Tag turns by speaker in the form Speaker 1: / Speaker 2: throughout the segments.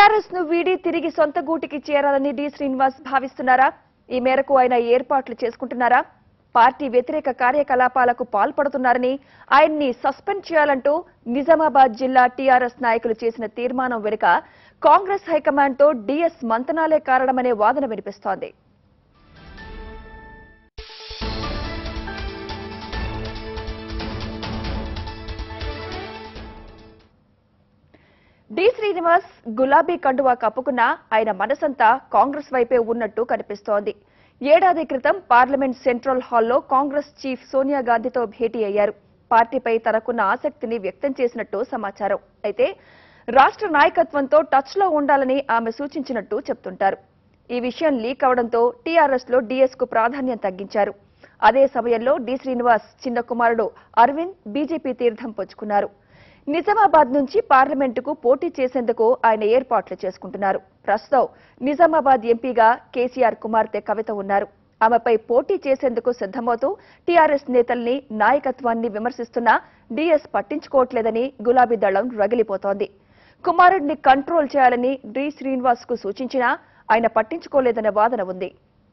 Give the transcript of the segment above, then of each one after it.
Speaker 1: TRS ను వీడి తిరిగి సొంత గూటికి చేరాలని డి శ్రీనివాస్ భావిస్తున్నారా ఈ మేరకు ఆయన ఏర్పాట్లు చేసుకుంటున్నారా పార్టీ వ్యతిరేక కార్యకలాపాలకు పాల్పడుతున్నారని ఆయన్ని సస్పెండ్ చేయాలంటూ నిజామాబాద్ జిల్లా టీఆర్ఎస్ నాయకులు చేసిన తీర్మానం వెనుక కాంగ్రెస్ హైకమాండ్ తో డీఎస్ మంతనాలే కారణమనే వాదన వినిపిస్తోంది డి శ్రీనివాస్ గులాబీ కండువా కప్పుకున్నా ఆయన మనసంతా కాంగ్రెస్ వైపే ఉన్నట్టు కనిపిస్తోంది ఏడాది క్రితం పార్లమెంట్ సెంట్రల్ హాల్లో కాంగ్రెస్ చీఫ్ సోనియా గాంధీతో భేటీ అయ్యారు పార్టీపై తనకున్న ఆసక్తిని వ్యక్తం చేసినట్టు సమాచారం అయితే రాష్ట్ర నాయకత్వంతో టచ్ లో ఉండాలని ఆమె సూచించినట్టు చెప్తుంటారు ఈ విషయం లీక్ అవడంతో టీఆర్ఎస్ లో డీఎస్ కు ప్రాధాన్యం తగ్గించారు అదే సమయంలో డి శ్రీనివాస్ చిన్న కుమారుడు అరవింద్ బీజేపీ తీర్థం పుచ్చుకున్నారు నిజామాబాద్ నుంచి పార్లమెంటుకు పోటీ చేసేందుకు ఆయన ఏర్పాట్లు చేసుకుంటున్నారు ప్రస్తుతం నిజామాబాద్ ఎంపీగా కేసీఆర్ కుమార్తె కవిత ఉన్నారు ఆమెపై పోటీ చేసేందుకు సిద్దమవుతూ టీఆర్ఎస్ నేతల్ని నాయకత్వాన్ని విమర్శిస్తున్నా డీఎస్ పట్టించుకోవట్లేదని గులాబీ దళం రగిలిపోతోంది కుమారుడిని కంట్రోల్ చేయాలని డి శ్రీనివాస్ కు సూచించినా ఆయన పట్టించుకోలేదనే వాదన ఉంది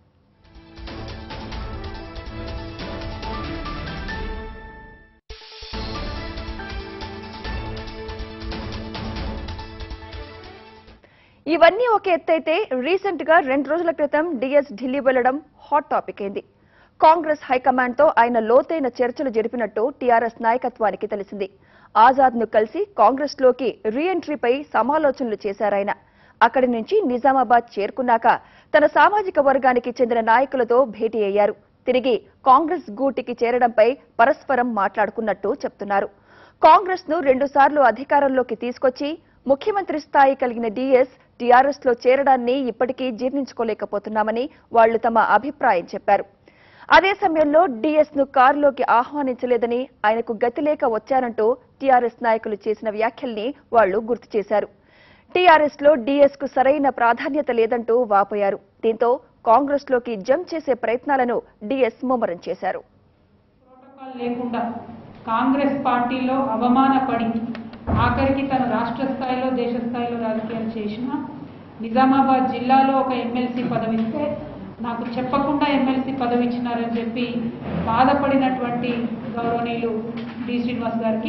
Speaker 1: ఇవన్నీ ఒక ఎత్తైతే రీసెంట్ గా రెండు రోజుల క్రితం డిఎస్ ఢిల్లీ వెళ్లడం హాట్ టాపిక్ అయింది కాంగ్రెస్ హైకమాండ్ తో ఆయన లోతైన చర్చలు జరిపినట్టు టీఆర్ఎస్ నాయకత్వానికి తెలిసింది ఆజాద్ ను కలిసి కాంగ్రెస్ లోకి రీఎంట్రీపై సమాలోచనలు చేశారాయన అక్కడి నుంచి నిజామాబాద్ చేరుకున్నాక తన సామాజిక వర్గానికి చెందిన నాయకులతో భేటీ అయ్యారు తిరిగి కాంగ్రెస్ గూటికి చేరడంపై పరస్పరం మాట్లాడుకున్నట్టు చెప్తున్నారు కాంగ్రెస్ ను రెండుసార్లు అధికారంలోకి తీసుకొచ్చి ముఖ్యమంత్రి స్థాయి కలిగిన డీఎస్ టీఆర్ఎస్ లో చేరడాన్ని ఇప్పటికీ జీర్ణించుకోలేకపోతున్నామని వాళ్లు తమ అభిప్రాయం చెప్పారు అదే సమయంలో డీఎస్ ను కారులోకి ఆహ్వానించలేదని ఆయనకు గతి లేక వచ్చారంటూ టీఆర్ఎస్ నాయకులు చేసిన వ్యాఖ్యల్ని వాళ్లు గుర్తు చేశారు టీఆర్ఎస్ లో డీఎస్ కు సరైన ప్రాధాన్యత లేదంటూ వాపోయారు దీంతో కాంగ్రెస్ లోకి జంప్ చేసే ప్రయత్నాలను డీఎస్ ముమ్మరం చేశారు
Speaker 2: ప్రోటోకాల్ లేకుండా కాంగ్రెస్ పార్టీలో అవమానపడి ఆఖరికి తన రాష్ట్ర స్థాయిలో దేశ స్థాయిలో రాజకీయాలు చేసిన నిజామాబాద్ జిల్లాలో ఒక ఎమ్మెల్సీ పదవి ఇస్తే నాకు చెప్పకుండా ఎమ్మెల్సీ పదవి ఇచ్చినారని చెప్పి బాధపడినటువంటి గౌరవనీయులు డి శ్రీనివాస్ గారికి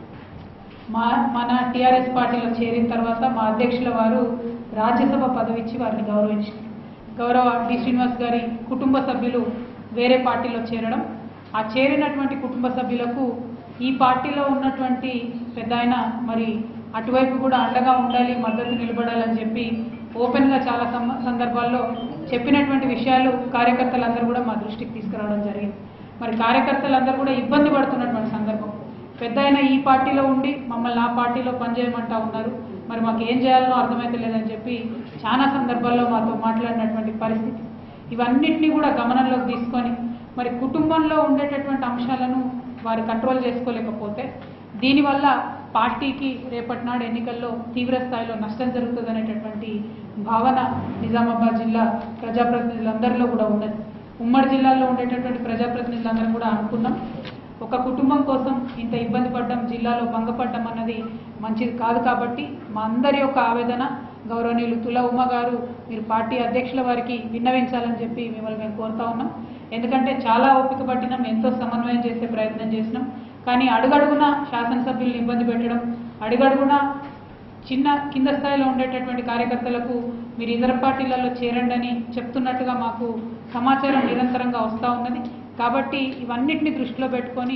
Speaker 2: మా మన టీఆర్ఎస్ పార్టీలో చేరిన తర్వాత మా అధ్యక్షుల వారు రాజ్యసభ పదవి ఇచ్చి వారిని గౌరవించారు గౌరవ డి శ్రీనివాస్ గారి కుటుంబ సభ్యులు వేరే పార్టీలో చేరడం ఆ చేరినటువంటి కుటుంబ సభ్యులకు ఈ పార్టీలో ఉన్నటువంటి పెద్ద ఆయన మరి అటువైపు కూడా అండగా ఉండాలి మద్దతు నిలబడాలని చెప్పి ఓపెన్గా చాలా సమ- సందర్భాల్లో చెప్పినటువంటి విషయాలు కార్యకర్తలందరూ కూడా మా దృష్టికి తీసుకురావడం జరిగింది మరి కార్యకర్తలందరూ కూడా ఇబ్బంది పడుతున్నటువంటి సందర్భం పెద్ద ఆయన ఈ పార్టీలో ఉండి మమ్మల్ని ఆ పార్టీలో పనిచేయమంటా ఉన్నారు మరి మాకు ఏం చేయాలనో అర్థమైతే లేదని చెప్పి చాలా సందర్భాల్లో మాతో మాట్లాడినటువంటి పరిస్థితి ఇవన్నిటినీ కూడా గమనంలోకి తీసుకొని మరి కుటుంబంలో ఉండేటటువంటి అంశాలను వారు కంట్రోల్ చేసుకోలేకపోతే దీనివల్ల పార్టీకి రేపటి నాడు ఎన్నికల్లో తీవ్ర స్థాయిలో నష్టం జరుగుతుంది అనేటటువంటి భావన నిజామాబాద్ జిల్లా ప్రజాప్రతినిధులందరిలో కూడా ఉన్నది ఉమ్మడి జిల్లాలో ఉండేటటువంటి ప్రజాప్రతినిధులందరం కూడా అనుకున్నాం ఒక కుటుంబం కోసం ఇంత ఇబ్బంది పడ్డం జిల్లాలో భంగపడ్డం అన్నది మంచిది కాదు కాబట్టి మా అందరి యొక్క ఆవేదన గౌరవనీయులు తుల ఉమ గారు మీరు పార్టీ అధ్యక్షుల వారికి విన్నవించాలని చెప్పి మిమ్మల్ని మేము కోరుతా ఉన్నాం ఎందుకంటే చాలా ఓపిక పట్టినాం ఎంతో సమన్వయం చేసే ప్రయత్నం చేసినాం కానీ అడుగడుగున శాసనసభ్యుల్ని ఇబ్బంది పెట్టడం అడుగడుగున చిన్న కింద స్థాయిలో ఉండేటటువంటి కార్యకర్తలకు మీరు ఇతర పార్టీలలో చేరండి అని చెప్తున్నట్టుగా మాకు సమాచారం నిరంతరంగా వస్తూ ఉన్నది కాబట్టి ఇవన్నిటిని దృష్టిలో పెట్టుకొని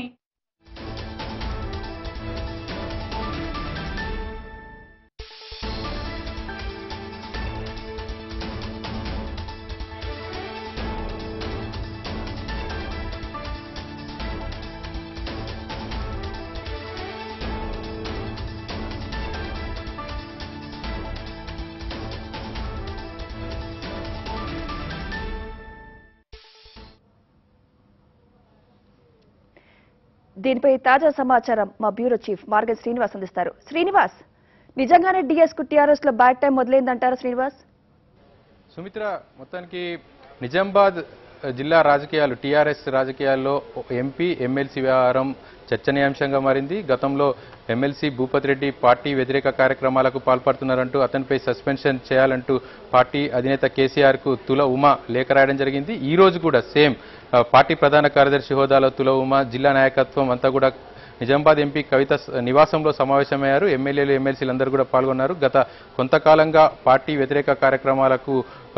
Speaker 1: దీనిపై తాజా సమాచారం మా బ్యూరో చీఫ్ మార్గన్ శ్రీనివాస్ అందిస్తారు శ్రీనివాస్ నిజంగానే డిఎస్ కు టీఆర్ఎస్ లో బ్యాడ్ టైం మొదలైందంటారా శ్రీనివాస్
Speaker 3: సుమిత్ర మొత్తానికి నిజామాబాద్ జిల్లా రాజకీయాలు టీఆర్ఎస్ రాజకీయాల్లో ఎంపీ ఎమ్మెల్సీ వ్యవహారం చర్చనీయాంశంగా మారింది గతంలో ఎమ్మెల్సీ భూపతి రెడ్డి పార్టీ వ్యతిరేక కార్యక్రమాలకు పాల్పడుతున్నారంటూ అతనిపై సస్పెన్షన్ చేయాలంటూ పార్టీ అధినేత కేసీఆర్ కు తుల ఉమ లేఖ రాయడం జరిగింది ఈ రోజు కూడా సేమ్ ఆ, పార్టీ ప్రధాన కార్యదర్శి హోదాలో తుల ఉమ జిల్లా నాయకత్వం అంతా కూడా నిజామాబాద్ ఎంపీ కవిత స- నివాసంలో సమావేశమయ్యారు ఎమ్మెల్యేలు ఎమ్మెల్సీలు అందరూ కూడా పాల్గొన్నారు గత కొంతకాలంగా పార్టీ వ్యతిరేక కార్యక్రమాలకు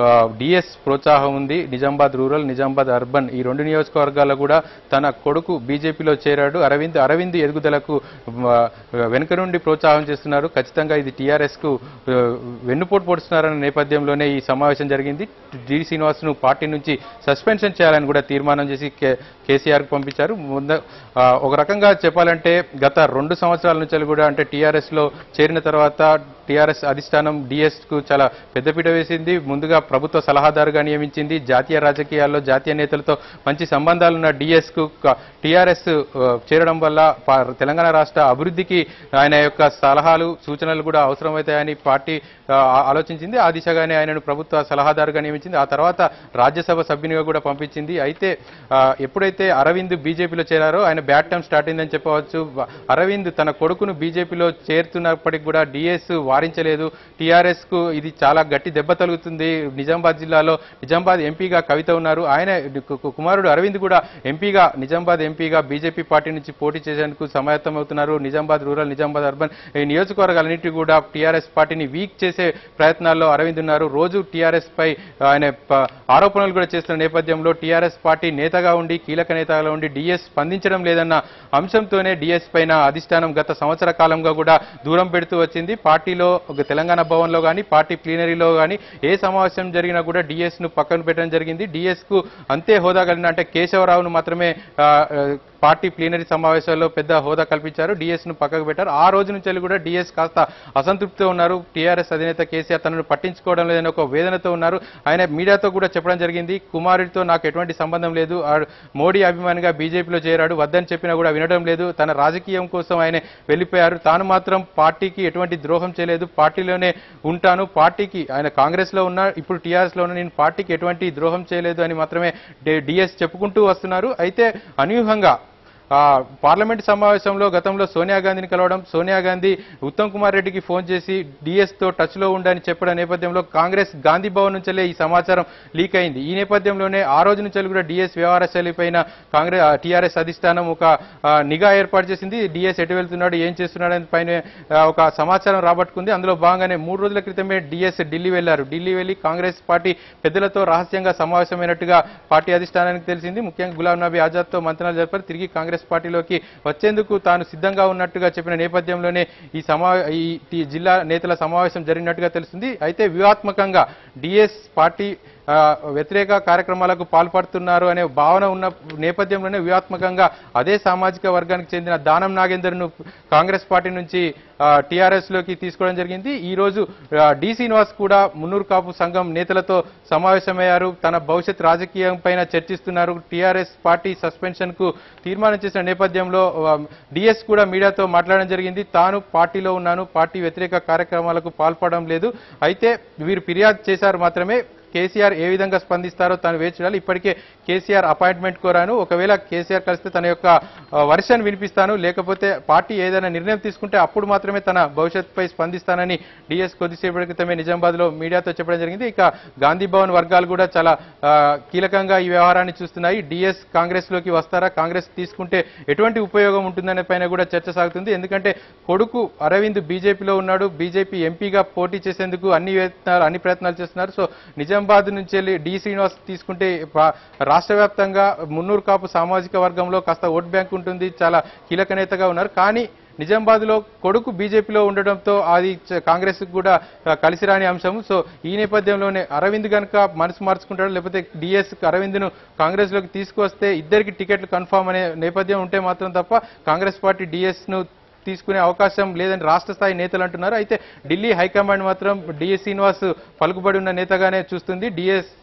Speaker 3: డిఎస్ ప్రోత్సాహం ఉంది నిజామాబాద్ రూరల్ నిజామాబాద్ అర్బన్ ఈ రెండు నియోజకవర్గాల్లో కూడా తన కొడుకు బీజేపీలో చేరాడు అరవింద్ అరవింద్ ఎదుగుదలకు ఆ, వెనుక నుండి ప్రోత్సాహం చేస్తున్నారు ఖచ్చితంగా ఇది టీఆర్ఎస్ కు ఆ, వెన్నుపోటు పొడుస్తున్నారన్న నేపథ్యంలోనే ఈ సమావేశం జరిగింది డి శ్రీనివాస్ ను పార్టీ నుంచి సస్పెన్షన్ చేయాలని కూడా తీర్మానం చేసి కే- కేసీఆర్ కు పంపించారు ముంద ఆ, ఒక రకంగా చెప్పాలంటే గత రెండు సంవత్సరాల నుంచి కూడా అంటే టీఆర్ఎస్ లో చేరిన తర్వాత టీఆర్ఎస్ అధిష్టానం డిఎస్ కు చాలా పెద్దపీట వేసింది ముందుగా ప్రభుత్వ సలహాదారుగా నియమించింది జాతీయ రాజకీయాల్లో జాతీయ నేతలతో మంచి సంబంధాలున్న డిఎస్ కు టీఆర్ఎస్ చేరడం వల్ల పా- తెలంగాణ రాష్ట్ర అభివృద్ధికి ఆయన యొక్క సలహాలు సూచనలు కూడా అవసరమవుతాయని పార్టీ ఆ, ఆలోచించింది ఆ దిశగానే ఆయనను ప్రభుత్వ సలహాదారుగా నియమించింది ఆ తర్వాత రాజ్యసభ సభ్యునిగా కూడా పంపించింది అయితే ఆ, ఎప్పుడైతే అరవింద్ బీజేపీలో చేరారో ఆయన బ్యాట్ టైం స్టార్ట్ అయిందని చెప్పవచ్చు అరవింద్ తన కొడుకును బీజేపీలో చేరుతున్నప్పటికి కూడా డిఎస్ వారించలేదు టీఆర్ఎస్ కు ఇది చాలా గట్టి దెబ్బ తగులుతుంది నిజామాబాద్ జిల్లాలో నిజామాబాద్ ఎంపీగా కవిత ఉన్నారు ఆయన కు- కు- కుమారుడు అరవింద్ కూడా ఎంపీగా నిజామాబాద్ ఎంపీగా బీజేపీ పార్టీ నుంచి పోటీ చేసేందుకు సమాయత్తమవుతున్నారు నిజామాబాద్ రూరల్ నిజామాబాద్ అర్బన్ ఈ నియోజకవర్గాలన్నింటి కూడా టీఆర్ఎస్ పార్టీని వీక్ చేసే ప్రయత్నాల్లో అరవింద్ ఉన్నారు రోజు టీఆర్ఎస్ పై ఆయన ప- ఆరోపణలు కూడా చేస్తున్న నేపథ్యంలో టీఆర్ఎస్ పార్టీ నేతగా ఉండి కీలక నేతగా ఉండి డిఎస్ స్పందించడం లేదన్న అంశంతోనే డిఎస్ పైన అధిష్టానం గత సంవత్సర కాలంగా కూడా దూరం పెడుతూ వచ్చింది పార్టీలో ఒక తెలంగాణ భవన్లో కానీ పార్టీ ప్లీనరీలో కానీ ఏ సమావేశం జరిగినా కూడా డిఎస్ ను పక్కన పెట్టడం జరిగింది డిఎస్ కు అంతే హోదా కలిగిన అంటే కేశవరావును మాత్రమే ఆ, ఆ, పార్టీ ప్లీనరీ సమావేశాల్లో పెద్ద హోదా కల్పించారు డిఎస్ ను పక్కకు పెట్టారు ఆ రోజు నుంచి వెళ్ళి కూడా డిఎస్ కాస్త అసంతృప్తితో ఉన్నారు టీఆర్ఎస్ అధినేత కేసీఆర్ తనను పట్టించుకోవడం లేదని ఒక వేదనతో ఉన్నారు ఆయన మీడియాతో కూడా చెప్పడం జరిగింది కుమారుడితో నాకు ఎటువంటి సంబంధం లేదు ఆ మోడీ అభిమానిగా బీజేపీలో చేరాడు వద్దని చెప్పినా కూడా వినడం లేదు తన రాజకీయం కోసం ఆయన వెళ్ళిపోయారు తాను మాత్రం పార్టీకి ఎటువంటి ద్రోహం చేయలేదు పార్టీలోనే ఉంటాను పార్టీకి ఆయన కాంగ్రెస్ లో ఉన్నా ఇప్పుడు టీఆర్ఎస్ లో ఉన్న నేను పార్టీకి ఎటువంటి ద్రోహం చేయలేదు అని మాత్రమే డిఎస్ చెప్పుకుంటూ వస్తున్నారు అయితే అనూహ్యంగా ఆ, పార్లమెంట్ సమావేశంలో గతంలో సోనియా గాంధీని కలవడం సోనియా గాంధీ ఉత్తమ్ కుమార్ రెడ్డికి ఫోన్ చేసి డిఎస్ తో టచ్ లో ఉండని చెప్పడం నేపథ్యంలో కాంగ్రెస్ గాంధీ భవన్ నుంచే ఈ సమాచారం లీక్ అయింది ఈ నేపథ్యంలోనే ఆ రోజు నుంచి కూడా డిఎస్ వ్యవహార శైలి పైన కాంగ్రెస్ టీఆర్ఎస్ అధిష్టానం ఒక ఆ, నిఘా ఏర్పాటు చేసింది డిఎస్ ఎటు వెళ్తున్నాడు ఏం చేస్తున్నాడు అని పైన ఆ, ఒక సమాచారం రాబట్టుకుంది అందులో భాగంగానే మూడు రోజుల క్రితమే డిఎస్ ఢిల్లీ వెళ్లారు ఢిల్లీ వెళ్లి కాంగ్రెస్ పార్టీ పెద్దలతో రహస్యంగా సమావేశమైనట్టుగా పార్టీ అధిష్టానానికి తెలిసింది ముఖ్యంగా గులాం నబీ ఆజాద్ తో మంత్రాలు జరిపారు తిరిగి కాంగ్రెస్ పార్టీలోకి వచ్చేందుకు తాను సిద్ధంగా ఉన్నట్టుగా చెప్పిన నేపథ్యంలోనే ఈ సమా ఈ ఈ జిల్లా నేతల సమావేశం జరిగినట్టుగా తెలుస్తుంది అయితే వ్యూహాత్మకంగా డిఎస్ పార్టీ ఆ, వ్యతిరేక కార్యక్రమాలకు పాల్పడుతున్నారు అనే భావన ఉన్న నేపథ్యంలోనే వ్యూహాత్మకంగా అదే సామాజిక వర్గానికి చెందిన దానం నాగేందర్ను కాంగ్రెస్ పార్టీ నుంచి టీఆర్ఎస్ లోకి తీసుకోవడం జరిగింది ఈ రోజు ఆ, డి శ్రీనివాస్ కూడా మున్నూరు కాపు సంఘం నేతలతో సమావేశమయ్యారు తన భవిష్యత్ రాజకీయం పైన చర్చిస్తున్నారు టీఆర్ఎస్ పార్టీ సస్పెన్షన్ కు తీర్మానం చేసిన నేపథ్యంలో డిఎస్ కూడా మీడియాతో మాట్లాడడం జరిగింది తాను పార్టీలో ఉన్నాను పార్టీ వ్యతిరేక కార్యక్రమాలకు పాల్పడడం లేదు అయితే వీరు ఫిర్యాదు చేశారు మాత్రమే కేసీఆర్ ఏ విధంగా స్పందిస్తారో తాను వేచి చూడాలి ఇప్పటికే కేసీఆర్ అపాయింట్మెంట్ కోరాను ఒకవేళ కేసీఆర్ కలిస్తే తన యొక్క వర్షన్ వినిపిస్తాను లేకపోతే పార్టీ ఏదైనా నిర్ణయం తీసుకుంటే అప్పుడు మాత్రమే తన భవిష్యత్తుపై స్పందిస్తానని డిఎస్ కొద్దిసేపటి క్రితమే నిజామాబాద్ లో మీడియాతో చెప్పడం జరిగింది ఇక గాంధీ భవన్ వర్గాలు కూడా చాలా ఆ, కీలకంగా ఈ వ్యవహారాన్ని చూస్తున్నాయి డిఎస్ కాంగ్రెస్ లోకి వస్తారా కాంగ్రెస్ తీసుకుంటే ఎటువంటి ఉపయోగం ఉంటుందనే పైన కూడా చర్చ సాగుతుంది ఎందుకంటే కొడుకు అరవింద్ బీజేపీలో ఉన్నాడు బీజేపీ ఎంపీగా పోటీ చేసేందుకు అన్ని ప్రయత్నాలు అన్ని ప్రయత్నాలు చేస్తున్నారు సో నిజామాబాద్ నుంచి వెళ్ళి డి శ్రీనివాస్ తీసుకుంటే పా- రాష్ట్ర వ్యాప్తంగా మున్నూరు కాపు సామాజిక వర్గంలో కాస్త ఓట్ బ్యాంక్ ఉంటుంది చాలా కీలక నేతగా ఉన్నారు కానీ నిజామాబాద్ లో కొడుకు బీజేపీలో ఉండడంతో అది చ- కాంగ్రెస్ కు కూడా ఆ, కలిసి రాని అంశం సో ఈ నేపథ్యంలోనే అరవింద్ గనుక మనసు మార్చుకుంటాడు లేకపోతే డిఎస్ అరవింద్ ను కాంగ్రెస్ లోకి తీసుకొస్తే ఇద్దరికి టికెట్లు కన్ఫామ్ అనే నేపథ్యం ఉంటే మాత్రం తప్ప కాంగ్రెస్ పార్టీ డిఎస్ ను తీసుకునే అవకాశం లేదని రాష్ట్ర స్థాయి నేతలు అంటున్నారు అయితే ఢిల్లీ హైకమాండ్ మాత్రం డిఎస్ శ్రీనివాస్ పలుకుబడి ఉన్న నేతగానే చూస్తుంది డిఎస్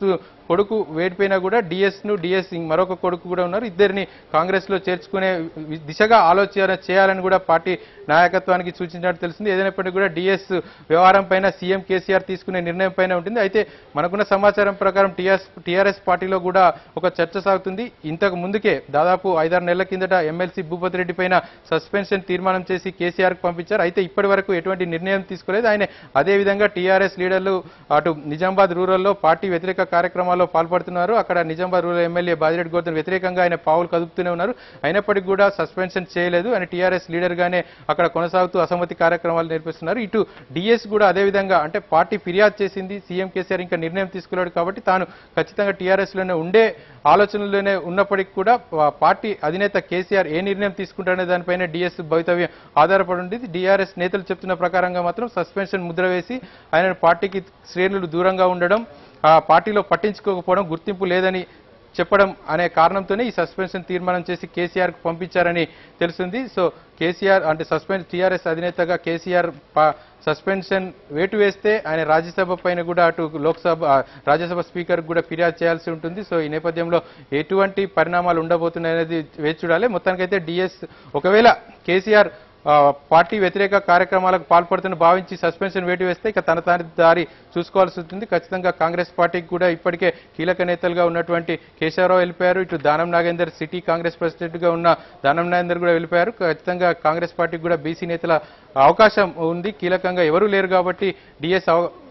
Speaker 3: కొడుకు వేడిపోయినా కూడా డిఎస్ ను డిఎస్ మరొక కొడుకు కూడా ఉన్నారు ఇద్దరిని కాంగ్రెస్ లో చేర్చుకునే వి- దిశగా ఆలోచన చేయాలని కూడా పార్టీ నాయకత్వానికి సూచించినట్టు తెలిసింది ఏదైనప్పటికీ కూడా డిఎస్ వ్యవహారం పైన సీఎం కేసీఆర్ తీసుకునే నిర్ణయం పైన ఉంటుంది అయితే మనకున్న సమాచారం ప్రకారం టీఆర్ఎస్ టీఆర్ఎస్ పార్టీలో కూడా ఒక చర్చ సాగుతుంది ఇంతకు ముందుకే దాదాపు ఐదారు నెలల కిందట ఎమ్మెల్సీ భూపతి రెడ్డి పైన సస్పెన్షన్ తీర్మానం చేసి కేసీఆర్ కు పంపించారు అయితే ఇప్పటి వరకు ఎటువంటి నిర్ణయం తీసుకోలేదు ఆయన అదే విధంగా టీఆర్ఎస్ లీడర్లు అటు నిజామాబాద్ రూరల్లో పార్టీ వ్యతిరేక కార్యక్రమాల్లో పాల్పడుతున్నారు అక్కడ నిజామాబాద్ రూరల్ ఎమ్మెల్యే బాజిరెడ్డి గౌతమ్ వ్యతిరేకంగా ఆయన పావులు కదుపుతూనే ఉన్నారు అయినప్పటికీ కూడా సస్పెన్షన్ చేయలేదు ఆయన టీఆర్ఎస్ లీడర్ గానే అక్కడ కొనసాగుతూ అసమ్మతి కార్యక్రమాలు నిర్వహిస్తున్నారు ఇటు డిఎస్ కూడా అదే విధంగా అంటే పార్టీ ఫిర్యాదు చేసింది సీఎం కేసీఆర్ ఇంకా నిర్ణయం తీసుకోలేడు కాబట్టి తాను ఖచ్చితంగా టీఆర్ఎస్ లోనే ఉండే ఆలోచనలోనే ఉన్నప్పటికీ కూడా పా- పార్టీ అధినేత కేసీఆర్ ఏ నిర్ణయం తీసుకుంటారనే దానిపైన డిఎస్ భవితవ్యం ఆధారపడి ఉండేది డిఆర్ఎస్ నేతలు చెప్తున్న ప్రకారంగా మాత్రం సస్పెన్షన్ ముద్ర వేసి ఆయన పార్టీకి శ్రేణులు దూరంగా ఉండడం ఆ పార్టీలో పట్టించుకోకపోవడం గుర్తింపు లేదని చెప్పడం అనే కారణంతోనే ఈ సస్పెన్షన్ తీర్మానం చేసి కేసీఆర్ కు పంపించారని తెలుస్తుంది సో కేసీఆర్ అంటే సస్పెన్స్ టీఆర్ఎస్ అధినేతగా కేసీఆర్ ప- సస్పెన్షన్ వేటు వేస్తే ఆయన రాజ్యసభ పైన కూడా అటు లోక్సభ ఆ, రాజ్యసభ స్పీకర్ కూడా ఫిర్యాదు చేయాల్సి ఉంటుంది సో ఈ నేపథ్యంలో ఎటువంటి పరిణామాలు ఉండబోతున్నాయి అనేది వేచి చూడాలి మొత్తానికైతే డిఎస్ ఒకవేళ కేసీఆర్ ఆ, పార్టీ వ్యతిరేక కార్యక్రమాలకు పాల్పడుతున్న భావించి సస్పెన్షన్ వేటు వేస్తే ఇక తన తన దారి చూసుకోవాల్సి ఉంటుంది ఖచ్చితంగా కాంగ్రెస్ పార్టీకి కూడా ఇప్పటికే కీలక నేతలుగా ఉన్నటువంటి కేశవరావు వెళ్ళిపోయారు ఇటు దానం నాగేందర్ సిటీ కాంగ్రెస్ ప్రెసిడెంట్ గా ఉన్న దానం నాగేందర్ కూడా వెళ్ళిపోయారు ఖచ్చితంగా కాంగ్రెస్ పార్టీకి కూడా బీసీ నేతల అవకాశం ఉంది కీలకంగా ఎవరు లేరు కాబట్టి డిఎస్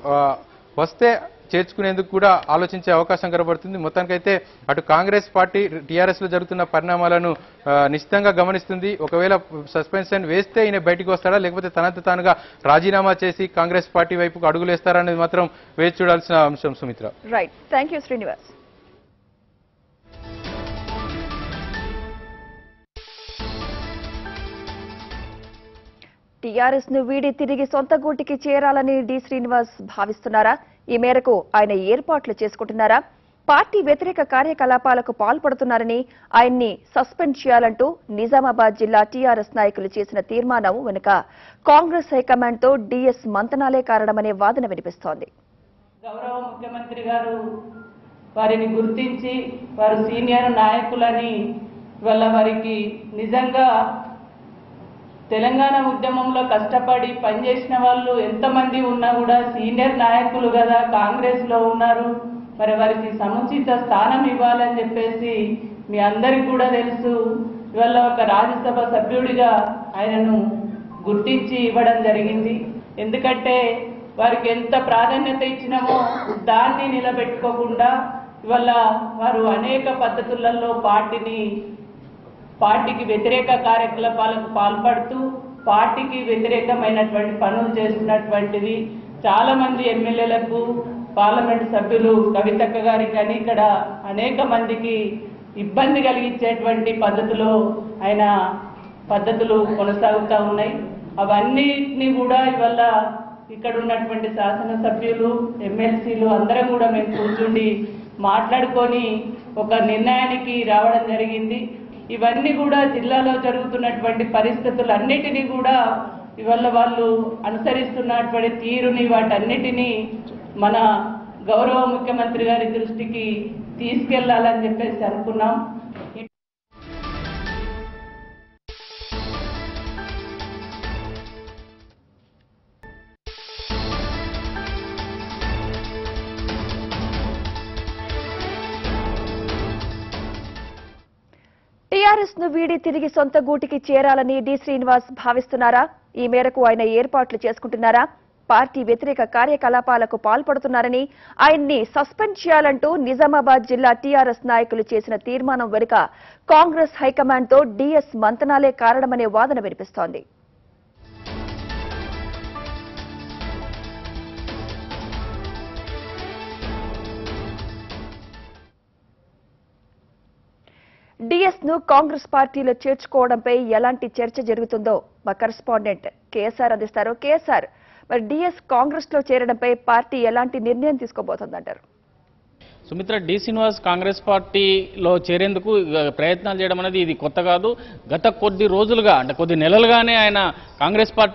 Speaker 3: వస్తే చేర్చుకునేందుకు కూడా ఆలోచించే అవకాశం కనబడుతుంది మొత్తానికైతే అటు కాంగ్రెస్ పార్టీ టీఆర్ఎస్ లో జరుగుతున్న పరిణామాలను ఆ, నిశ్చితంగా గమనిస్తుంది ఒకవేళ సస్పెన్షన్ వేస్తే ఈయన బయటికి వస్తాడా లేకపోతే తనంత తానుగా రాజీనామా చేసి కాంగ్రెస్ పార్టీ వైపుకు అడుగులేస్తారా అనేది మాత్రం వేచి చూడాల్సిన అంశం Sumitra
Speaker 1: right thank you Srinivas TRS ను వీడి తిరిగి సొంత గూటికి చేరాలని డి శ్రీనివాస్ భావిస్తున్నారా ఈ మేరకు ఆయన ఏర్పాట్లు చేసుకుంటున్నారా పార్టీ వ్యతిరేక కార్యకలాపాలకు పాల్పడుతున్నారని ఆయన్ని సస్పెండ్ చేయాలంటూ నిజామాబాద్ జిల్లా టీఆర్ఎస్ నాయకులు చేసిన తీర్మానం వెనుక కాంగ్రెస్ హైకమాండ్ తో డీఎస్ మంతనాలే కారణమనే వాదన వినిపిస్తోంది
Speaker 4: గౌరవ ముఖ్యమంత్రి గారు వారిని గుర్తించి వారు సీనియర్ నాయకులని ఇవాళ వారికి నిజంగా తెలంగాణ ఉద్యమంలో కష్టపడి పనిచేసిన వాళ్ళు ఎంతమంది ఉన్నా కూడా సీనియర్ నాయకులు కదా కాంగ్రెస్ లో ఉన్నారు మరి వారికి సముచిత స్థానం ఇవ్వాలని చెప్పేసి మీ అందరికి కూడా తెలుసు ఇవాళ ఒక రాజ్యసభ సభ్యుడిగా ఆయనను గుర్తించి ఇవ్వడం జరిగింది ఎందుకంటే వారికి ఎంత ప్రాధాన్యత ఇచ్చినామో దాన్ని నిలబెట్టుకోకుండా ఇవాళ వారు అనేక పద్ధతులలో పార్టీని పార్టీకి వ్యతిరేక కార్యకలాపాలకు పాల్పడుతూ పార్టీకి వ్యతిరేకమైనటువంటి పనులు చేస్తున్నటువంటిది చాలా మంది ఎమ్మెల్యేలకు పార్లమెంట్ సభ్యులు కవితక్క గారికి కానీ ఇక్కడ అనేక మందికి ఇబ్బంది కలిగించేటువంటి పద్ధతిలో ఆయన పద్ధతులు కొనసాగుతూ ఉన్నాయి అవన్నిటిని కూడా ఇవాళ ఇక్కడ ఉన్నటువంటి శాసనసభ్యులు ఎమ్మెల్సీలు అందరం కూడా మేము కూర్చుండి మాట్లాడుకొని ఒక నిర్ణయానికి రావడం జరిగింది ఇవన్నీ కూడా జిల్లాలో జరుగుతున్నటువంటి పరిస్థితులన్నిటినీ కూడా ఇవాళ వాళ్ళు అనుసరిస్తున్నటువంటి తీరుని వాటన్నిటినీ మన గౌరవ ముఖ్యమంత్రి గారి దృష్టికి తీసుకెళ్లాలని చెప్పేసి అనుకున్నాం
Speaker 1: టీఆర్ఎస్ ను వీడి తిరిగి సొంత గూటికి చేరాలని డి శ్రీనివాస్ భావిస్తున్నారా ఈ మేరకు ఆయన ఏర్పాట్లు చేసుకుంటున్నారా పార్టీ వ్యతిరేక కార్యకలాపాలకు పాల్పడుతున్నారని ఆయన్ని సస్పెండ్ చేయాలంటూ నిజామాబాద్ జిల్లా టీఆర్ఎస్ నాయకులు చేసిన తీర్మానం వెనుక కాంగ్రెస్ హైకమాండ్ తో డీఎస్ మంతనాలే కారణమనే వాదన వినిపిస్తోంది డిఎస్ ను కాంగ్రెస్ పార్టీలో చేర్చుకోవడంపై ఎలాంటి చర్చ జరుగుతుందో మా కరెస్పాండెంట్ కేఎస్ఆర్ అందిస్తారు కేఎస్ఆర్ మరి డిఎస్ కాంగ్రెస్ లో చేరడంపై పార్టీ ఎలాంటి నిర్ణయం తీసుకోబోతోందంటారు
Speaker 5: సుమిత్ర డి శ్రీనివాస్ కాంగ్రెస్ పార్టీలో చేరేందుకు ఇక ప్రయత్నాలు చేయడం అనేది ఇది కొత్త కాదు గత కొద్ది రోజులుగా అంటే కొద్ది నెలలుగానే ఆయన కాంగ్రెస్ పార్టీ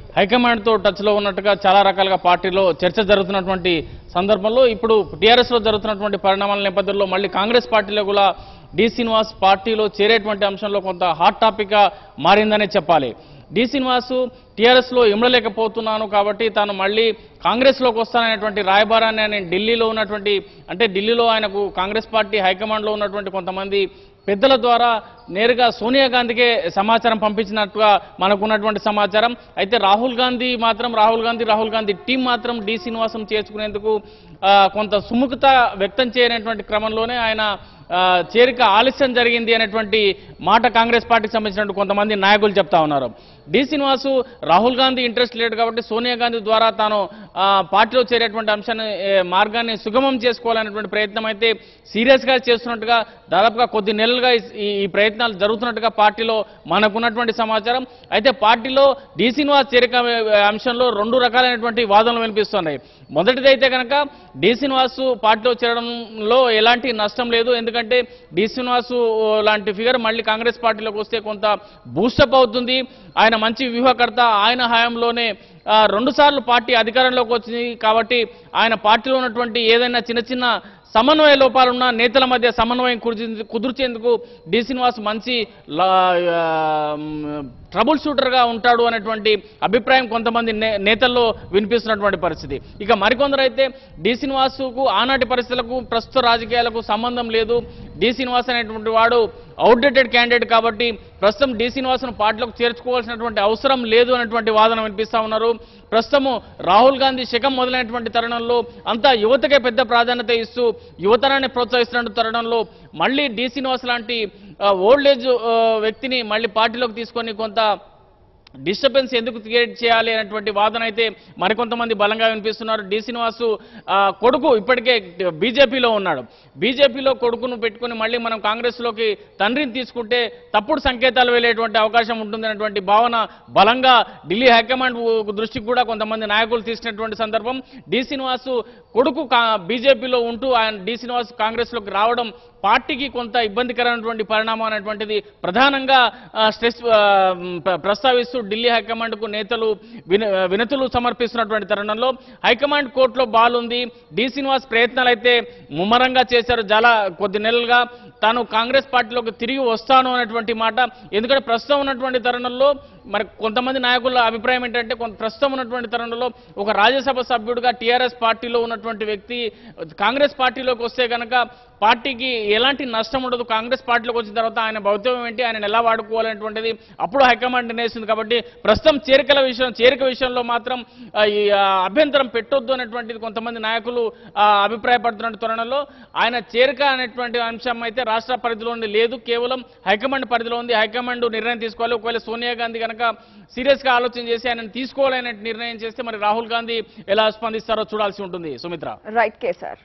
Speaker 5: హైకమాండ్తో టచ్లో ఉన్నట్టుగా చాలా రకాలుగా పార్టీలో చర్చ జరుగుతున్నటువంటి సందర్భంలో ఇప్పుడు టీఆర్ఎస్లో జరుగుతున్నటువంటి పరిణామాల నేపథ్యంలో మళ్ళీ కాంగ్రెస్ పార్టీలో కూడా డి శ్రీనివాస్ పార్టీలో చేరేటువంటి అంశంలో కొంత హాట్ టాపిక్గా మారిందనే చెప్పాలి డి శ్రీనివాసు టీఆర్ఎస్లో ఇమ్మడలేకపోతున్నాను కాబట్టి తాను మళ్ళీ కాంగ్రెస్లోకి వస్తాననేటువంటి రాయబారాన్ని ఆయన ఢిల్లీలో ఉన్నటువంటి అంటే ఢిల్లీలో ఆయనకు కాంగ్రెస్ పార్టీ హైకమాండ్లో ఉన్నటువంటి కొంతమంది పెద్దల ద్వారా నేరుగా సోనియా గాంధీకే సమాచారం పంపించినట్టుగా మనకు ఉన్నటువంటి సమాచారం అయితే రాహుల్ గాంధీ మాత్రం రాహుల్ గాంధీ రాహుల్ గాంధీ టీం మాత్రం డి శ్రీనివాసం చేర్చుకునేందుకు ఆ, కొంత సుముఖత వ్యక్తం చేయనటువంటి క్రమంలోనే ఆయన ఆ, చేరిక ఆలస్యం జరిగింది అనేటువంటి మాట కాంగ్రెస్ పార్టీకి సంబంధించినటువంటి కొంతమంది నాయకులు చెప్తా ఉన్నారు డి శ్రీనివాసు రాహుల్ గాంధీ ఇంట్రెస్ట్ లేడు కాబట్టి సోనియా గాంధీ ద్వారా తాను ఆ, పార్టీలో చేరేటువంటి అంశాన్ని ఏ, మార్గాన్ని సుగమం చేసుకోవాలనేటువంటి ప్రయత్నం అయితే సీరియస్గా చేస్తున్నట్టుగా దాదాపుగా కొద్ది నెలలుగా ఈ- ఈ ఈ ప్రయత్నాలు జరుగుతున్నట్టుగా పార్టీలో మనకున్నటువంటి సమాచారం అయితే పార్టీలో డి శ్రీనివాస్ చేరిక ఆ, అంశంలో రెండు రకాలైనటువంటి వాదనలు వినిపిస్తున్నాయి మొదటిదైతే కనుక డి శ్రీనివాసు పార్టీలో చేరడంలో ఎలాంటి నష్టం లేదు ఎందుకంటే డి శ్రీనివాసు లాంటి ఫిగర్ మళ్ళీ కాంగ్రెస్ పార్టీలోకి వస్తే కొంత బూస్టప్ అవుతుంది ఆయన మంచి వ్యూహకర్త ఆయన హయాంలోనే ఆ, రెండు సార్లు పార్టీ అధికారంలోకి వచ్చింది కాబట్టి ఆయన పార్టీలో ఉన్నటువంటి ఏదైనా చిన్న చిన్న సమన్వయ లోపాలున్న నేతల మధ్య సమన్వయం కుదిర్చి- కుదుర్చేందుకు డి శ్రీనివాస్ మంచి లా- ఆ, మ్, ట్రబుల్ షూటర్గా ఉంటాడు అనేటువంటి అభిప్రాయం కొంతమంది నే- నేతల్లో వినిపిస్తున్నటువంటి పరిస్థితి ఇక మరికొందరు అయితే డి శ్రీనివాసుకు ఆనాటి పరిస్థితులకు ప్రస్తుత రాజకీయాలకు సంబంధం లేదు డి శ్రీనివాస్ అనేటువంటి వాడు అవుట్డేటెడ్ క్యాండిడేట్ కాబట్టి ప్రస్తుతం డి శ్రీనివాసను పార్టీలోకి చేర్చుకోవాల్సినటువంటి అవసరం లేదు అనేటువంటి వాదన వినిపిస్తా ఉన్నారు ప్రస్తుతము రాహుల్ గాంధీ శకం మొదలైనటువంటి తరుణంలో అంతా యువతకే పెద్ద ప్రాధాన్యత ఇస్తూ యువతనాన్ని ప్రోత్సహిస్తున్న తరుణంలో మళ్ళీ డి శ్రీనివాస్ లాంటి ఓల్డ్ ఏజ్ వ్యక్తిని మళ్ళీ పార్టీలోకి తీసుకొని కొంత డిస్టర్బెన్స్ ఎందుకు క్రియేట్ చేయాలి అనేటువంటి వాదన అయితే మరికొంతమంది బలంగా వినిపిస్తున్నారు డి శ్రీనివాసు ఆ, కొడుకు ఇప్పటికే బీజేపీలో ఉన్నాడు బీజేపీలో కొడుకును పెట్టుకుని మళ్ళీ మనం కాంగ్రెస్లోకి తండ్రిని తీసుకుంటే తప్పుడు సంకేతాలు వెళ్ళేటువంటి అవకాశం ఉంటుంది అనేటువంటి భావన బలంగా ఢిల్లీ హైకమాండ్ దృష్టికి కూడా కొంతమంది నాయకులు తీసినటువంటి సందర్భం డి శ్రీనివాసు కొడుకు కా- బీజేపీలో ఉంటూ ఆయన డి శ్రీనివాస్ కాంగ్రెస్లోకి రావడం పార్టీకి కొంత ఇబ్బందికరమైనటువంటి పరిణామం అనేటువంటిది ప్రధానంగా ఆ, స్ట్రెస్ ఆ, మ్, ప్ర- ప్రస్తావిస్తూ ఢిల్లీ హైకమాండ్కు నేతలు విన వినతులు సమర్పిస్తున్నటువంటి తరుణంలో హైకమాండ్ కోర్టులో బాల్ ఉంది డి శ్రీనివాస్ ప్రయత్నాలు అయితే ముమ్మరంగా చేశారు చాలా కొద్ది నెలలుగా తాను కాంగ్రెస్ పార్టీలోకి తిరిగి వస్తాను అనేటువంటి మాట ఎందుకంటే ప్రస్తుతం ఉన్నటువంటి తరుణంలో మరి కొంతమంది నాయకుల అభిప్రాయం ఏంటంటే కొంత ప్రస్తుతం ఉన్నటువంటి తరుణంలో ఒక రాజ్యసభ సభ్యుడిగా టీఆర్ఎస్ పార్టీలో ఉన్నటువంటి వ్యక్తి కాంగ్రెస్ పార్టీలోకి వస్తే కనుక పార్టీకి ఎలాంటి నష్టం ఉండదు కాంగ్రెస్ పార్టీలోకి వచ్చిన తర్వాత ఆయన భౌత్యం ఏంటి ఆయన ఎలా వాడుకోవాలనేటువంటిది అప్పుడు హైకమాండ్ నిర్ణయిస్తుంది కాబట్టి ప్రస్తుతం చేరికల విషయం చేరిక విషయంలో మాత్రం ఆ, ఈ ఆ, అభ్యంతరం పెట్టొద్దు అనేటువంటిది కొంతమంది నాయకులు ఆ, అభిప్రాయపడుతున్న తరుణంలో ఆయన చేరిక అనేటువంటి అంశం అయితే రాష్ట్ర పరిధిలో ఉంది లేదు కేవలం హైకమాండ్ పరిధిలో ఉంది హైకమాండ్ నిర్ణయం తీసుకోవాలి ఒకవేళ సోనియా గాంధీ కనుక సీరియస్ గా ఆలోచన చేసి ఆయన తీసుకోవాలనే నిర్ణయం చేస్తే మరి రాహుల్ గాంధీ ఎలా స్పందిస్తారో చూడాల్సి ఉంటుంది Sumitra
Speaker 1: right KSR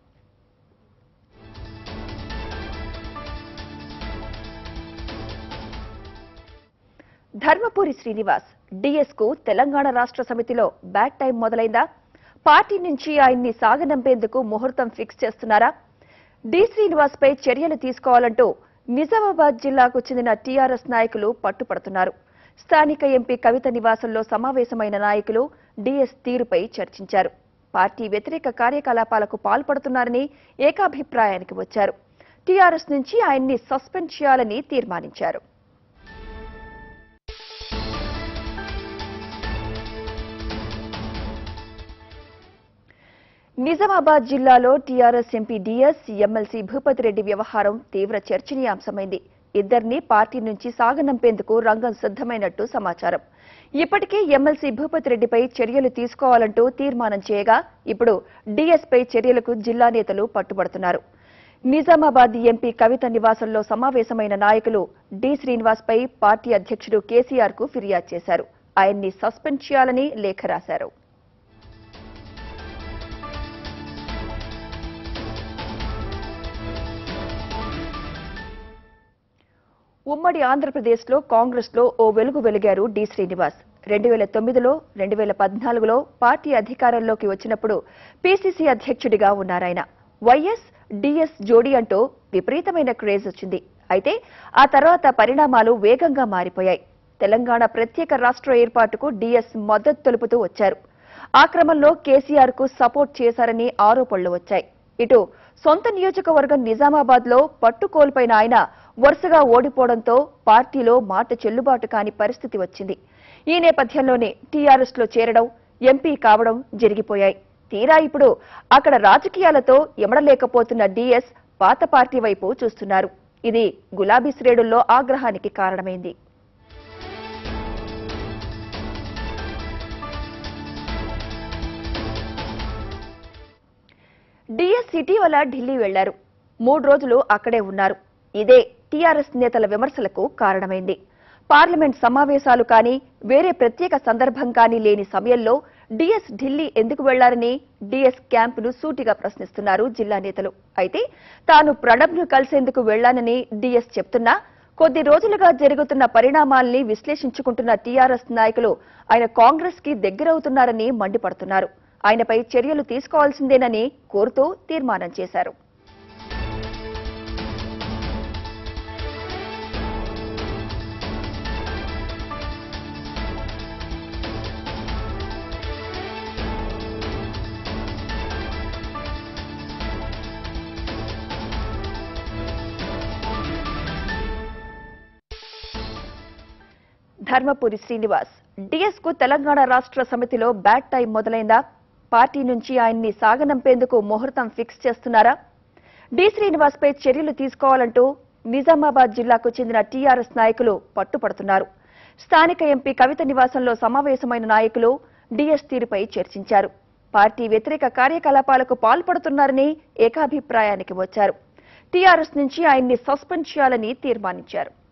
Speaker 1: Dharmapuri Srinivas DS కు తెలంగాణ రాష్ట్ర సమితిలో బ్యాడ్ టైం మొదలైందా పార్టీ నుంచి ఆయన్ని సాగనంపేందుకు ముహూర్తం ఫిక్స్ చేస్తున్నారా డి శ్రీనివాస్ పై చర్యలు తీసుకోవాలంటూ నిజామాబాద్ జిల్లాకు చెందిన టీఆర్ఎస్ నాయకులు పట్టుపడుతున్నారు స్థానిక ఎంపీ కవిత నివాసంలో సమావేశమైన నాయకులు డిఎస్ తీరుపై చర్చించారు పార్టీ వ్యతిరేక కార్యకలాపాలకు పాల్పడుతున్నారని ఏకాభిప్రాయానికి వచ్చారు టీఆర్ఎస్ నుంచి ఆయన్ని సస్పెండ్ చేయాలని తీర్మానించారు నిజామాబాద్ జిల్లాలో TRS MP DS MLC Bhupathi Reddy వ్యవహారం తీవ్ర చర్చనీయాంశమైంది ఇద్దరిని పార్టీ నుంచి సాగనంపేందుకు రంగం సిద్ధమైనట్టు సమాచారం ఇప్పటికే ఎమ్మెల్సీ భూపతి రెడ్డిపై చర్యలు తీసుకోవాలంటూ తీర్మానం చేయగా ఇప్పుడు డిఎస్ పై చర్యలకు జిల్లా నేతలు పట్టుబడుతున్నారు నిజామాబాద్ ఎంపీ కవిత నివాసంలో సమావేశమైన నాయకులు డి శ్రీనివాస్ పై పార్టీ అధ్యక్షుడు కేసీఆర్ కు ఫిర్యాదు చేశారు ఆయన్ని సస్పెండ్ చేయాలని లేఖ రాశారు ఉమ్మడి ఆంధ్రప్రదేశ్లో కాంగ్రెస్లో ఓ వెలుగు వెలిగారు డి శ్రీనివాస్ రెండు వేల తొమ్మిదిలో రెండు వేల పద్నాలుగులో పార్టీ అధికారంలోకి వచ్చినప్పుడు పీసీసీ అధ్యక్షుడిగా ఉన్నారాయన వైఎస్ డిఎస్ జోడీ అంటూ విపరీతమైన క్రేజ్ వచ్చింది అయితే ఆ తర్వాత పరిణామాలు వేగంగా మారిపోయాయి తెలంగాణ ప్రత్యేక రాష్ట్ర ఏర్పాటుకు డీఎస్ మద్దతు తెలుపుతూ వచ్చారు ఆ క్రమంలో కేసీఆర్ కు సపోర్ట్ చేశారని ఆరోపణలు వచ్చాయి ఇటు సొంత నియోజకవర్గం నిజామాబాద్ లో పట్టు కోల్పోయిన ఆయన వరుసగా ఓడిపోవడంతో పార్టీలో మాట చెల్లుబాటు కాని పరిస్థితి వచ్చింది ఈ నేపథ్యంలోనే టీఆర్ఎస్ లో చేరడం ఎంపీ కావడం జరిగిపోయాయి తీరా ఇప్పుడు అక్కడ రాజకీయాలతో ఎమడలేకపోతున్న డీఎస్ పాత పార్టీ వైపు చూస్తున్నారు ఇది గులాబీ శ్రేణుల్లో ఆగ్రహానికి కారణమైంది డిఎస్ ఇటీవల ఢిల్లీ వెళ్లారు మూడు రోజులు అక్కడే ఉన్నారు ఇదే టీఆర్ఎస్ నేతల విమర్శలకు కారణమైంది పార్లమెంట్ సమావేశాలు కానీ వేరే ప్రత్యేక సందర్భం కానీ లేని సమయంలో డిఎస్ ఢిల్లీ ఎందుకు వెళ్లారని డిఎస్ క్యాంపును సూటిగా ప్రశ్నిస్తున్నారు జిల్లా నేతలు అయితే తాను ప్రణబ్ను కలిసేందుకు వెళ్లానని డిఎస్ చెప్తున్నా కొద్ది రోజులుగా జరుగుతున్న పరిణామాల్ని విశ్లేషించుకుంటున్న టీఆర్ఎస్ నాయకులు ఆయన కాంగ్రెస్ కి దగ్గరవుతున్నారని మండిపడుతున్నారు ఆయనపై చర్యలు తీసుకోవాల్సిందేనని కోరుతూ తీర్మానం చేశారు ధర్మపురి శ్రీనివాస్ డిఎస్ కు తెలంగాణ రాష్ట్ర సమితిలో బ్యాడ్ టైం మొదలైందా పార్టీ నుంచి ఆయన్ని సాగనంపేందుకు ముహూర్తం ఫిక్స్ చేస్తున్నారా డి శ్రీనివాస్ పై చర్యలు తీసుకోవాలంటూ నిజామాబాద్ జిల్లాకు చెందిన టీఆర్ఎస్ నాయకులు పట్టుపడుతున్నారు స్థానిక ఎంపీ కవిత నివాసంలో సమావేశమైన నాయకులు డిఎస్ తీరుపై చర్చించారు పార్టీ వ్యతిరేక కార్యకలాపాలకు పాల్పడుతున్నారని ఏకాభిప్రాయానికి వచ్చారు టీఆర్ఎస్ నుంచి ఆయన్ని సస్పెండ్ చేయాలని తీర్మానించారు